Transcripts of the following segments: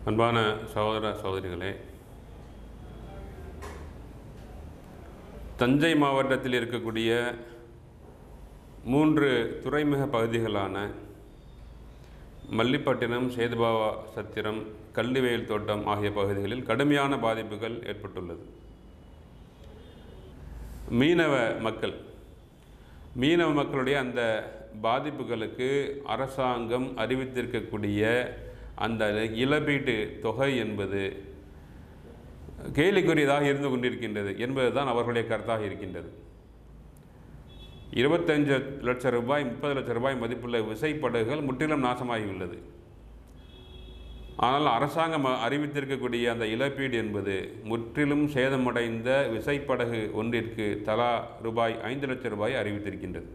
அன்பான சகோதர சகோதரிகளே தஞ்சை மாவட்டத்தில் இருக்கக்கூடிய மூன்று துறைமுக பகுதிகளான மல்லிப்பட்டினம் சேதுபாவா சத்திரம் கள்ளிவயல் தோட்டம் ஆகிய பகுதிகளில் கடுமையான பாதிப்புகள் ஏற்பட்டுள்ளது மீனவ மக்கள் மீனவ மக்களுடைய அந்த பாதிப்புகளுக்கு அரசாங்கம் அறிவித்திருக்கக்கூடிய அந்த இழப்பீட்டு தொகை என்பது கேலிக்குரியதாக இருந்து கொண்டிருக்கின்றது என்பதுதான் அவர்களுடைய கருத்தாக இருக்கின்றது இருபத்தஞ்சு லட்சம் ரூபாய் முப்பது லட்சம் ரூபாய் மதிப்புள்ள விசைப்படகுகள் முற்றிலும் நாசமாகியுள்ளது ஆனால் அரசாங்கம் அறிவித்திருக்கக்கூடிய அந்த இழப்பீடு என்பது முற்றிலும் சேதமடைந்த விசைப்படகு ஒன்றிற்கு தலா ரூபாய் ஐந்து லட்சம் ரூபாய் அறிவித்திருக்கின்றது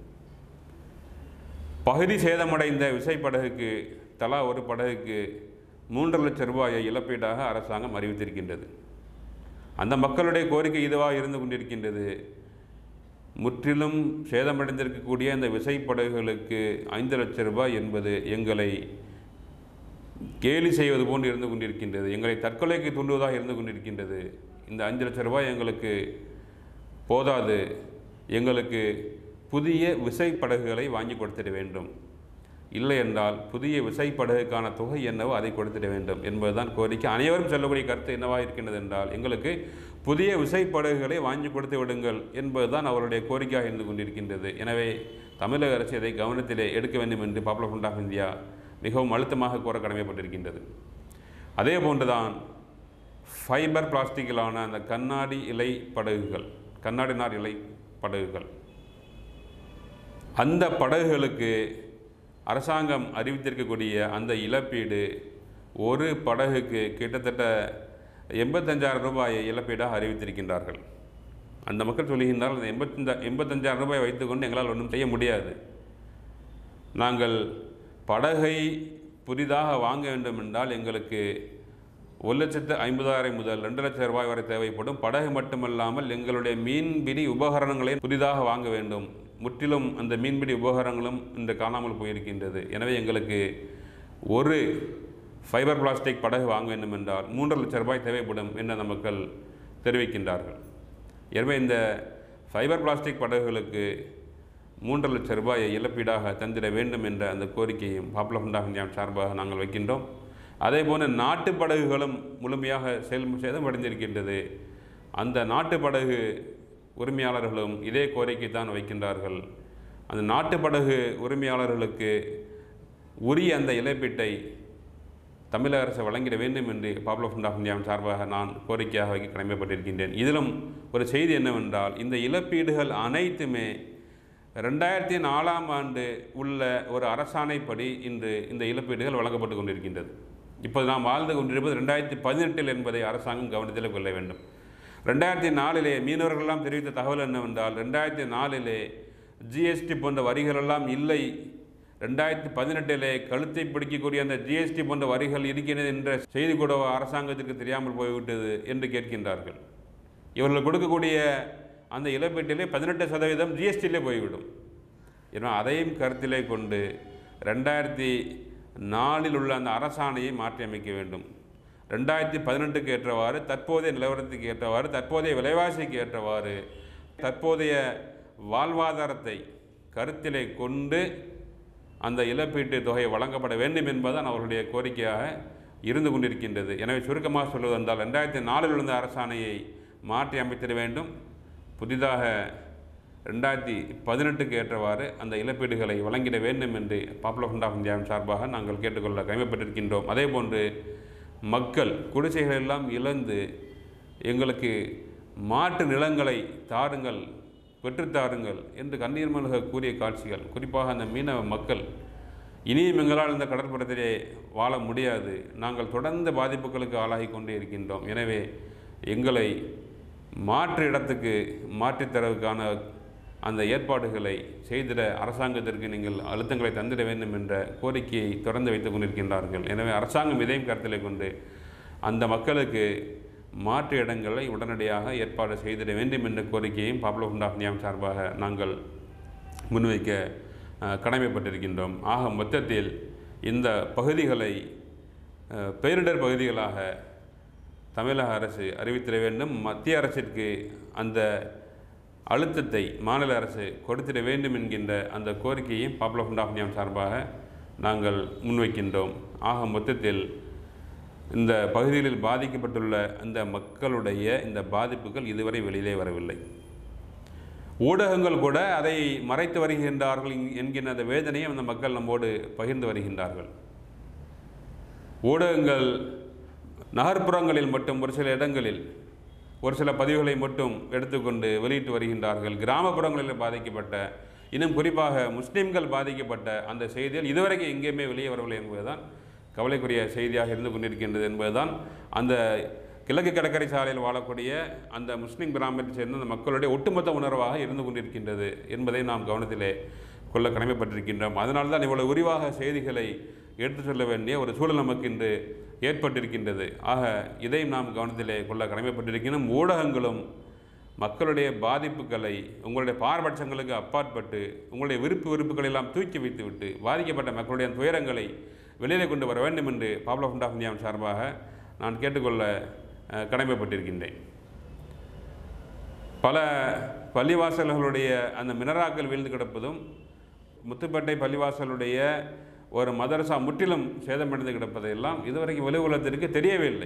பகுதி சேதமடைந்த விசைப்படகுக்கு தலா ஒரு படகுக்கு மூன்று லட்சம் ரூபாயை இழப்பீடாக அரசாங்கம் அறிவித்திருக்கின்றது அந்த மக்களுடைய கோரிக்கை இதுவாக இருந்து கொண்டிருக்கின்றது முற்றிலும் சேதமடைந்திருக்கக்கூடிய அந்த விசைப்படகுகளுக்கு ஐந்து லட்சம் ரூபாய் என்பது எங்களை கேலி செய்வது போன்று இருந்து கொண்டிருக்கின்றது எங்களை தற்கொலைக்கு தூண்டுவதாக இருந்து கொண்டிருக்கின்றது இந்த அஞ்சு லட்சம் ரூபாய் எங்களுக்கு போதாது எங்களுக்கு புதிய விசைப்படகுகளை வாங்கி கொடுத்திட வேண்டும் இல்லை என்றால் புதிய விசைப்படகுக்கான தொகை என்னவோ அதை கொடுத்திட வேண்டும் என்பதுதான் கோரிக்கை அனைவரும் சொல்லக்கூடிய கருத்து என்னவாக இருக்கின்றது என்றால் எங்களுக்கு புதிய விசைப்படகுகளை வாங்கி கொடுத்து விடுங்கள் என்பதுதான் அவருடைய கோரிக்கையாக இருந்து கொண்டிருக்கின்றது எனவே தமிழக அரசு இதை கவனத்திலே எடுக்க வேண்டும் என்று பாப்புலர் ஃப்ரண்ட் ஆஃப் இந்தியா மிகவும் அழுத்தமாக கூற கடமைப்பட்டிருக்கின்றது அதே போன்றுதான் ஃபைபர் பிளாஸ்டிக்கிலான அந்த கண்ணாடி இலை படகுகள் கண்ணாடி நார் இலை படகுகள் அந்த படகுகளுக்கு அரசாங்கம் அறிவித்திருக்கக்கூடிய அந்த இழப்பீடு ஒரு படகுக்கு கிட்டத்தட்ட எண்பத்தஞ்சாயிரம் ரூபாயை இழப்பீடாக அறிவித்திருக்கின்றார்கள் அந்த மக்கள் சொல்லுகின்றால் அந்த எண்பத்தஞ்சா எண்பத்தஞ்சாயிரம் ரூபாய் வைத்துக்கொண்டு எங்களால் ஒன்றும் செய்ய முடியாது நாங்கள் படகை புதிதாக வாங்க வேண்டும் என்றால் எங்களுக்கு ஒரு லட்சத்து ஐம்பதாயிரம் முதல் ரெண்டு லட்சம் ரூபாய் வரை தேவைப்படும் படகு மட்டுமல்லாமல் எங்களுடைய மீன்பிடி உபகரணங்களை புதிதாக வாங்க வேண்டும் முற்றிலும் அந்த மீன்பிடி உபகரணங்களும் இன்று காணாமல் போயிருக்கின்றது எனவே எங்களுக்கு ஒரு ஃபைபர் பிளாஸ்டிக் படகு வாங்க வேண்டும் என்றால் மூன்று லட்சம் ரூபாய் தேவைப்படும் என்று அந்த மக்கள் தெரிவிக்கின்றார்கள் எனவே இந்த ஃபைபர் பிளாஸ்டிக் படகுகளுக்கு மூன்று லட்சம் ரூபாயை இழப்பீடாக தந்திட வேண்டும் என்ற அந்த கோரிக்கையும் பாப்புலர் ஃபண்ட் ஆஃப் இந்தியா சார்பாக நாங்கள் வைக்கின்றோம் அதே போல நாட்டு படகுகளும் முழுமையாக செயல் சேதமடைந்திருக்கின்றது அந்த நாட்டு படகு உரிமையாளர்களும் இதே கோரிக்கை தான் வைக்கின்றார்கள் அந்த நாட்டு படகு உரிமையாளர்களுக்கு உரிய அந்த இழப்பீட்டை தமிழக அரசு வழங்கிட வேண்டும் என்று பாப்புலர் ஃப்ரண்ட் ஆஃப் இந்தியாவின் சார்பாக நான் கோரிக்கையாக வைக்க கடமைப்பட்டிருக்கின்றேன் இதிலும் ஒரு செய்தி என்னவென்றால் இந்த இழப்பீடுகள் அனைத்துமே ரெண்டாயிரத்தி நாலாம் ஆண்டு உள்ள ஒரு அரசாணைப்படி இன்று இந்த இழப்பீடுகள் வழங்கப்பட்டு கொண்டிருக்கின்றது இப்போது நாம் வாழ்ந்து கொண்டிருப்பது ரெண்டாயிரத்தி பதினெட்டில் என்பதை அரசாங்கம் கவனத்தில் கொள்ள வேண்டும் ரெண்டாயிரத்தி நாலிலே மீனவர்களெல்லாம் தெரிவித்த தகவல் என்னவென்றால் ரெண்டாயிரத்தி நாலிலே ஜிஎஸ்டி போன்ற வரிகளெல்லாம் இல்லை ரெண்டாயிரத்தி பதினெட்டிலே கழுத்தை பிடிக்கக்கூடிய அந்த ஜிஎஸ்டி போன்ற வரிகள் இருக்கிறது என்ற செய்தி கூட அரசாங்கத்திற்கு தெரியாமல் போய்விட்டது என்று கேட்கின்றார்கள் இவர்கள் கொடுக்கக்கூடிய அந்த இழப்பீட்டிலே பதினெட்டு சதவீதம் ஜிஎஸ்டியிலே போய்விடும் ஏன்னா அதையும் கருத்திலே கொண்டு ரெண்டாயிரத்தி நாலில் உள்ள அந்த அரசாணையை மாற்றி அமைக்க வேண்டும் ரெண்டாயிரத்தி பதினெட்டுக்கு ஏற்றவாறு தற்போதைய நிலவரத்துக்கு ஏற்றவாறு தற்போதைய விலைவாசிக்கு ஏற்றவாறு தற்போதைய வாழ்வாதாரத்தை கருத்திலே கொண்டு அந்த இழப்பீட்டு தொகை வழங்கப்பட வேண்டும் என்பதுதான் அவர்களுடைய கோரிக்கையாக இருந்து கொண்டிருக்கின்றது எனவே சுருக்கமாக சொல்வது வந்தால் ரெண்டாயிரத்தி நாலில் உள்ள அரசாணையை மாற்றி அமைத்திட வேண்டும் புதிதாக ரெண்டாயிரத்தி பதினெட்டுக்கு ஏற்றவாறு அந்த இழப்பீடுகளை வழங்கிட வேண்டும் என்று பாப்புலர் ஃப்ரண்ட் ஆஃப் இந்தியாவின் சார்பாக நாங்கள் கேட்டுக்கொள்ள கடமைப்பட்டிருக்கின்றோம் அதே போன்று மக்கள் குடிசைகள் எல்லாம் இழந்து எங்களுக்கு மாற்று நிலங்களை தாருங்கள் பெற்றுத்தாருங்கள் என்று கண்ணீர் மல்க கூறிய காட்சிகள் குறிப்பாக அந்த மீனவ மக்கள் இனியும் எங்களால் இந்த கடற்பரத்திலே வாழ முடியாது நாங்கள் தொடர்ந்து பாதிப்புகளுக்கு ஆளாகி கொண்டே இருக்கின்றோம் எனவே எங்களை மாற்று இடத்துக்கு மாற்றித்தரவுக்கான அந்த ஏற்பாடுகளை செய்திட அரசாங்கத்திற்கு நீங்கள் அழுத்தங்களை தந்திட வேண்டும் என்ற கோரிக்கையை தொடர்ந்து வைத்துக் கொண்டிருக்கின்றார்கள் எனவே அரசாங்கம் இதையும் கருத்தில் கொண்டு அந்த மக்களுக்கு மாற்று இடங்களை உடனடியாக ஏற்பாடு செய்திட வேண்டும் என்ற கோரிக்கையையும் பாப்புலர் ஃபண்ட் ஆஃப் இந்தியாவின் சார்பாக நாங்கள் முன்வைக்க அஹ், கடமைப்பட்டிருக்கின்றோம் ஆக மொத்தத்தில் இந்த பகுதிகளை அஹ், பேரிடர் பகுதிகளாக தமிழக அரசு அறிவித்திட வேண்டும் மத்திய அரசிற்கு அந்த அழுத்தத்தை மாநில அரசு கொடுத்திட வேண்டும் என்கின்ற அந்த கோரிக்கையையும் பாப்புலர் ஃப்ரண்ட் ஆஃப் இந்தியா சார்பாக நாங்கள் முன்வைக்கின்றோம் ஆக மொத்தத்தில் இந்த பகுதிகளில் பாதிக்கப்பட்டுள்ள அந்த மக்களுடைய இந்த பாதிப்புகள் இதுவரை வெளியிலே வரவில்லை ஊடகங்கள் கூட அதை மறைத்து வருகின்றார்கள் என்- என்கின்ற அந்த வேதனையை அந்த மக்கள் நம்மோடு பகிர்ந்து வருகின்றார்கள் ஊடகங்கள் நகர்ப்புறங்களில் மட்டும் ஒரு சில இடங்களில் ஒரு சில பதிவுகளை மட்டும் எடுத்துக்கொண்டு வெளியிட்டு வருகின்றார்கள் கிராமப்புறங்களில் பாதிக்கப்பட்ட இன்னும் குறிப்பாக முஸ்லிம்கள் பாதிக்கப்பட்ட அந்த செய்திகள் இதுவரைக்கும் எங்கேயுமே வெளியே வரவில்லை என்பதுதான் கவலைக்குரிய செய்தியாக இருந்து கொண்டிருக்கின்றது என்பதுதான் அந்த கிழக்கு கடற்கரை சாலையில் வாழக்கூடிய அந்த முஸ்லிம் கிராமத்தை சேர்ந்த அந்த மக்களுடைய ஒட்டுமொத்த உணர்வாக இருந்து கொண்டிருக்கின்றது என்பதை நாம் கவனத்திலே கொள்ள கடமைப்பட்டிருக்கின்றோம் அதனால்தான் தான் இவ்வளவு விரிவாக செய்திகளை எடுத்து சொல்ல வேண்டிய ஒரு சூழல் நமக்கு இன்று ஏற்பட்டிருக்கின்றது ஆக இதையும் நாம் கவனத்திலே கொள்ள கடமைப்பட்டிருக்கின்றோம் ஊடகங்களும் மக்களுடைய பாதிப்புகளை உங்களுடைய பாரபட்சங்களுக்கு அப்பாற்பட்டு உங்களுடைய விருப்பு வெறுப்புகளை எல்லாம் தூக்கி வைத்துவிட்டு பாதிக்கப்பட்ட மக்களுடைய துயரங்களை வெளியிலே கொண்டு வர வேண்டும் என்று பாப்புலர் ஃப்ரண்ட் ஆஃப் இந்தியாவின் சார்பாக நான் கேட்டுக்கொள்ள அஹ், கடமைப்பட்டிருக்கின்றேன் பல பள்ளிவாசல்களுடைய அந்த மினராக்கள் வீழ்ந்து கிடப்பதும் முத்துப்பேட்டை பள்ளிவாசலுடைய ஒரு மதரசா முற்றிலும் சேதமடைந்து கிடப்பதையெல்லாம் இதுவரைக்கும் வெளி உலகத்திற்கு தெரியவே இல்லை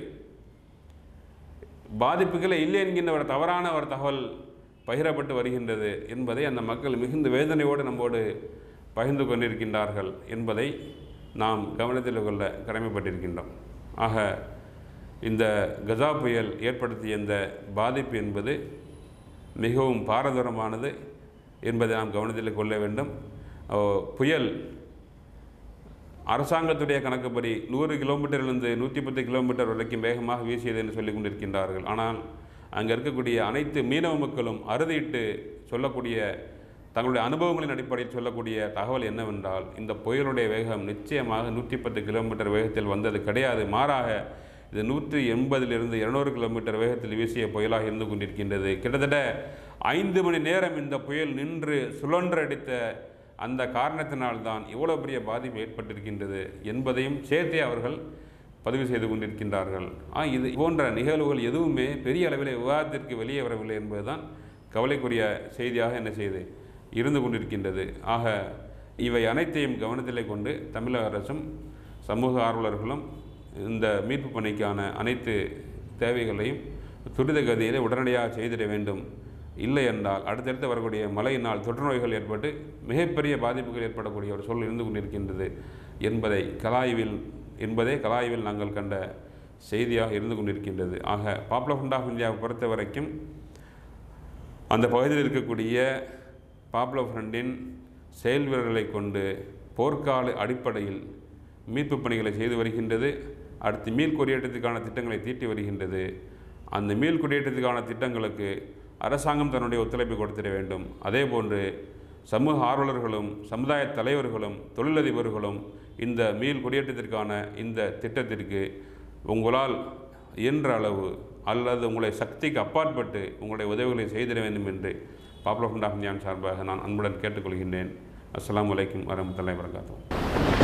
பாதிப்புகளே இல்லை என்கின்ற ஒரு தவறான ஒரு தகவல் பகிரப்பட்டு வருகின்றது என்பதை அந்த மக்கள் மிகுந்த வேதனையோடு நம்மோடு பகிர்ந்து கொண்டிருக்கின்றார்கள் என்பதை நாம் கவனத்தில் கொள்ள கடமைப்பட்டிருக்கின்றோம் ஆக இந்த கஜா புயல் ஏற்படுத்திய இந்த பாதிப்பு என்பது மிகவும் பாரதூரமானது என்பதை நாம் கவனத்தில் கொள்ள வேண்டும் ஓ, புயல் அரசாங்கத்துடைய கணக்குப்படி நூறு கிலோமீட்டரிலிருந்து நூற்றி பத்து கிலோமீட்டர் வரைக்கும் வேகமாக வீசியது என்று சொல்லிக் கொண்டிருக்கின்றார்கள் ஆனால் அங்கே இருக்கக்கூடிய அனைத்து மீனவ மக்களும் அறுதியிட்டு சொல்லக்கூடிய தங்களுடைய அனுபவங்களின் அடிப்படையில் சொல்லக்கூடிய தகவல் என்னவென்றால் இந்த புயலுடைய வேகம் நிச்சயமாக நூற்றி பத்து கிலோமீட்டர் வேகத்தில் வந்தது கிடையாது மாறாக இது நூற்றி எண்பதிலிருந்து இருநூறு கிலோமீட்டர் வேகத்தில் வீசிய புயலாக இருந்து கொண்டிருக்கின்றது கிட்டத்தட்ட ஐந்து மணி நேரம் இந்த புயல் நின்று சுழன்றடித்த அந்த காரணத்தினால்தான் இவ்வளவு பெரிய பாதிப்பு ஏற்பட்டிருக்கின்றது என்பதையும் சேர்த்தே அவர்கள் பதிவு செய்து கொண்டிருக்கின்றார்கள் ஆ இது போன்ற நிகழ்வுகள் எதுவுமே பெரிய அளவில் விவாதத்திற்கு வெளியே வரவில்லை என்பதுதான் கவலைக்குரிய செய்தியாக என்ன செய்து இருந்து கொண்டிருக்கின்றது ஆக இவை அனைத்தையும் கவனத்திலே கொண்டு தமிழக அரசும் சமூக ஆர்வலர்களும் இந்த மீட்பு பணிக்கான அனைத்து தேவைகளையும் துரித கதியிலே உடனடியாக செய்திட வேண்டும் இல்லை என்றால் அடுத்தடுத்து வரக்கூடிய மழையினால் தொற்று நோய்கள் ஏற்பட்டு மிகப்பெரிய பாதிப்புகள் ஏற்படக்கூடிய ஒரு சூழல் இருந்து கொண்டிருக்கின்றது என்பதை கலாய்வில் என்பதே கலாய்வில் நாங்கள் கண்ட செய்தியாக இருந்து கொண்டிருக்கின்றது ஆக பாப்புலர் ஃப்ரண்ட் ஆஃப் இந்தியாவை பொறுத்த வரைக்கும் அந்த பகுதியில் இருக்கக்கூடிய பாப்புலர் ஃப்ரண்டின் செயல் வீரர்களை கொண்டு போர்க்கால அடிப்படையில் மீட்புப் பணிகளை செய்து வருகின்றது அடுத்து மீள் குடியேற்றத்துக்கான திட்டங்களை தீட்டி வருகின்றது அந்த மீள் குடியேற்றத்துக்கான திட்டங்களுக்கு அரசாங்கம் தன்னுடைய ஒத்துழைப்பை கொடுத்திட வேண்டும் அதேபோன்று சமூக ஆர்வலர்களும் சமுதாய தலைவர்களும் தொழிலதிபர்களும் இந்த மீள் குடியேற்றத்திற்கான இந்த திட்டத்திற்கு உங்களால் இயன்ற அளவு அல்லது உங்களை சக்திக்கு அப்பாற்பட்டு உங்களுடைய உதவிகளை செய்திட வேண்டும் என்று பாப்புலர் ஃப்ரண்ட் ஆஃப் இந்தியாவின் சார்பாக நான் அன்புடன் கேட்டுக்கொள்கின்றேன் அஸ்ஸலாமு அலைக்கும் வரமத்துல்லாஹி வரகாத்துஹு